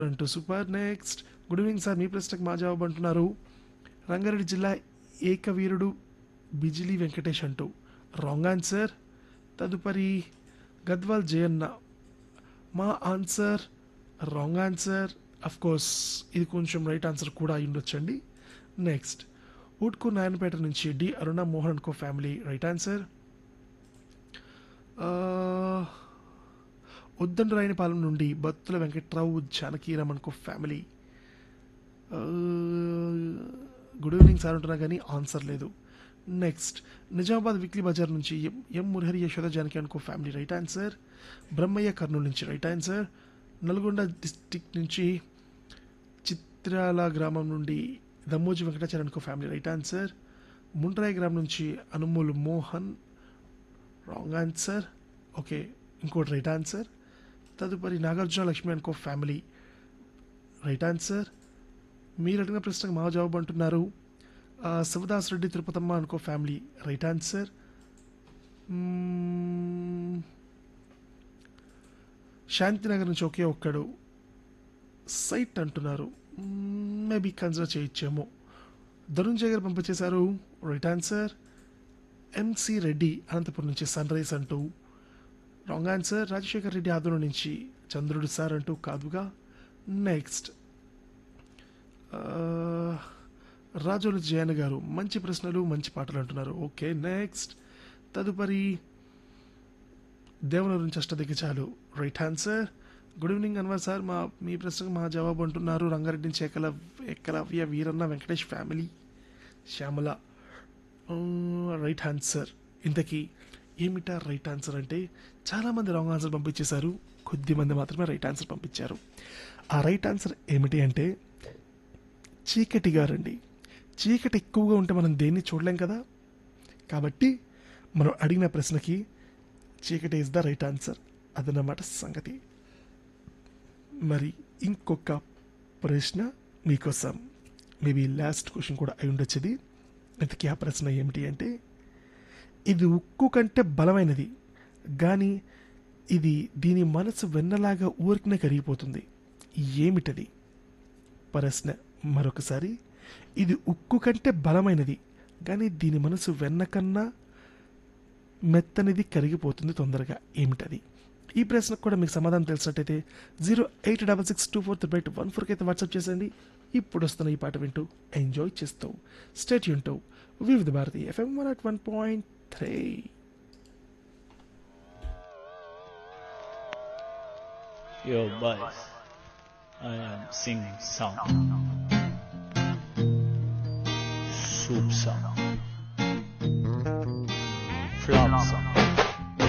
అంటూ super next good evening sir మీ ప్రశ్నకు మా జవాబు అంటున్నారు రంగారెడ్డి జిల్లా ఏకవీరుడు బిజిలీ వెంకటేష్ అంటూ రాంగ్ ఆన్సర్ తదుపరి గద్వాల్ జయన్న మా answer wrong answer of course ఇది కొంచెం రైట్ ఆన్సర్ కూడా అయి ఉండొచ్చండి నెక్స్ట్ ఊట్కు నాయనపేట నుంచి D Aruna Mohan co family right answer Uddanda Rayanipalem నుండి Battula Venkatrao Janakiraman co family good evening sir ఉంటున్నా కానీ ఆన్సర్ లేదు నెక్స్ట్ నిజామాబాద్ వీక్లీ బజార్ నుంచి ఎం ఎం Murahari Yashoda Janaki and co family right answer Brahmayya Kurnool నుంచి రైట్ ఆన్సర్ నల్గొండ డిస్టిక్ నుంచి చిత్రాల గ్రామం నుండి దమ్మోజి వెంకటాచార్య అనుకో ఫ్యామిలీ రైట్ ఆన్సర్ ముండ్రాయి గ్రామం నుంచి Anumulu Mohan wrong answer okay ఇంకోటి రైట్ ఆన్సర్ తదుపరి నాగార్జున లక్ష్మి అనుకో ఫ్యామిలీ రైట్ ఆన్సర్ మీరు అడిగిన ప్రశ్నకు మా జవాబు అంటున్నారు ఆ, Shivadas Reddy Tirupatamma and co family right answer hmm. Shantinagar నుంచి ఒకే ఒక్కడు సైట్ అంటున్నారు మేబీ కన్సిడర్ చేయొచ్చేమో ధనుంజయ్ గారు పంపించేశారు right answer MC Reddy Anantapur నుంచి సన్ రైజ్ అంటూ రాంగ్ ఆన్సర్ రాజశేఖర్ రెడ్డి ఆదూరు నుంచి చంద్రుడు సార్ అంటూ కాదుగా నెక్స్ట్ రాజోలు జయన్ గారు మంచి ప్రశ్నలు మంచి పాటలు అంటున్నారు ఓకే నెక్స్ట్ తదుపరి దేవనూరు నుంచి అష్టదిగ్గజాలు right answer good evening Anwar sir మా మీ ప్రశ్నకు మా జవాబు అంటున్నారు రంగారెడ్డి నుంచి ఏకల Ekalavya Veeranna Venkatesh family Shyamala right answer ఇంతకీ ఏమిటా రైట్ ఆన్సర్ అంటే చాలామంది రాంగ్ ఆన్సర్ పంపించేశారు కొద్ది మంది మాత్రమే రైట్ ఆన్సర్ పంపించారు ఆ రైట్ ఆన్సర్ ఏమిటి అంటే చీకటి గారండి చీకటి ఎక్కువగా ఉంటే మనం దేన్ని చూడలేం కదా కాబట్టి మనం అడిగిన ప్రశ్నకి చీకటి ఇస్ ద రైట్ ఆన్సర్ అదన్నమాట సంగతి మరి ఇంకొక ప్రశ్న మీకోసం మేబీ లాస్ట్ క్వశ్చన్ కూడా అయి ఉండొచ్చుది ఇంతకీ ఆ ప్రశ్న ఏమిటి అంటే ఇది ఉక్కు కంటే బలమైనది కానీ ఇది దీని మనసు వెన్నలాగా ఊరికనే కరిగిపోతుంది ఏమిటది ప్రశ్న మరొకసారి ఇది ఉక్కు కంటే బలమైనది కానీ దీని మనసు వెన్న కన్నా మెత్తనిది కరిగిపోతుంది తొందరగా ఏమిటది ఈ ప్రశ్నకు కూడా మీకు సమాధానం తెలిసినట్టయితే zero eight double six two four triple eight one ఫోర్కి అయితే వాట్సాప్ చేసేయండి ఇప్పుడు వస్తున్న ఈ పాట వింటూ ఎంజాయ్ చేస్తూ స్టేట్ యూంటూ Vividh Bharati FM one at one point three Yo, boys, I am singing song. Soup song. Flop song.